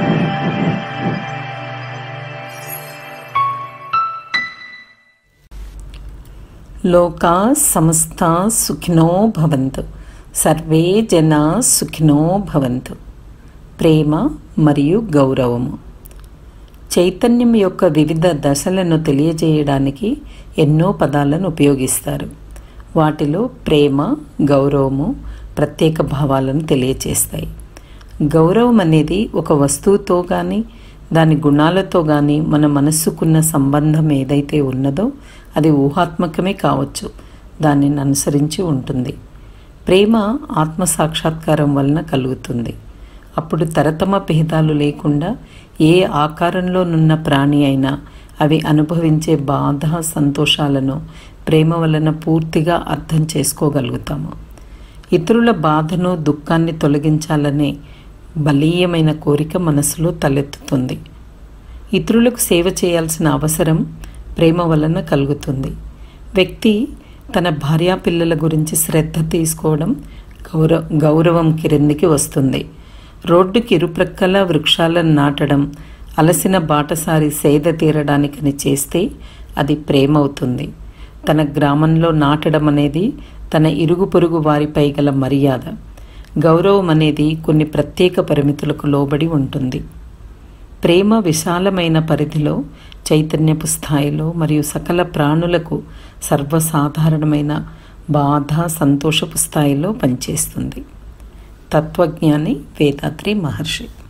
లోకా సమస్త సుఖినో భవంతు సర్వే జనా సుఖినో భవంతు ప్రేమ మరియు గౌరవము చైతన్యం యొక్క వివిధ దశలను తెలియజేయడానికి ఎన్నో పదాలను ఉపయోగిస్తారు వాటిలో ప్రేమ గౌరవము ప్రత్యేక భావాలను తెలియచేస్తాయి గౌరవం అనేది ఒక వస్తువుతో కానీ దాని గుణాలతో కానీ మన మనస్సుకున్న సంబంధం ఏదైతే ఉన్నదో అది ఊహాత్మకమే కావచ్చు దానిని అనుసరించి ఉంటుంది ప్రేమ ఆత్మ సాక్షాత్కారం వలన కలుగుతుంది అప్పుడు తరతమ భేదాలు లేకుండా ఏ ఆకారంలోనున్న ప్రాణి అయినా అవి అనుభవించే బాధ సంతోషాలను ప్రేమ వలన పూర్తిగా అర్థం చేసుకోగలుగుతాము ఇతరుల బాధను దుఃఖాన్ని తొలగించాలనే బలీయమైన కోరిక మనసులో తలెత్తుతుంది ఇతరులకు సేవ చేయాల్సిన అవసరం ప్రేమ వలన కలుగుతుంది వ్యక్తి తన భార్యా పిల్లల గురించి శ్రద్ధ తీసుకోవడం గౌరవ గౌరవం కిందికి వస్తుంది రోడ్డుకి ఇరుప్రక్కల వృక్షాలను నాటడం అలసిన బాటసారి సేద తీరడానికని చేస్తే అది ప్రేమ అవుతుంది తన గ్రామంలో నాటడం అనేది తన ఇరుగు పొరుగు వారిపై గల మర్యాద గౌరవం అనేది కొన్ని ప్రత్యేక పరిమితులకు లోబడి ఉంటుంది ప్రేమ విశాలమైన పరిధిలో చైతన్యపు స్థాయిలో మరియు సకల ప్రాణులకు సర్వసాధారణమైన బాధ సంతోషపు స్థాయిలో పనిచేస్తుంది తత్వజ్ఞాని వేదాద్రి మహర్షి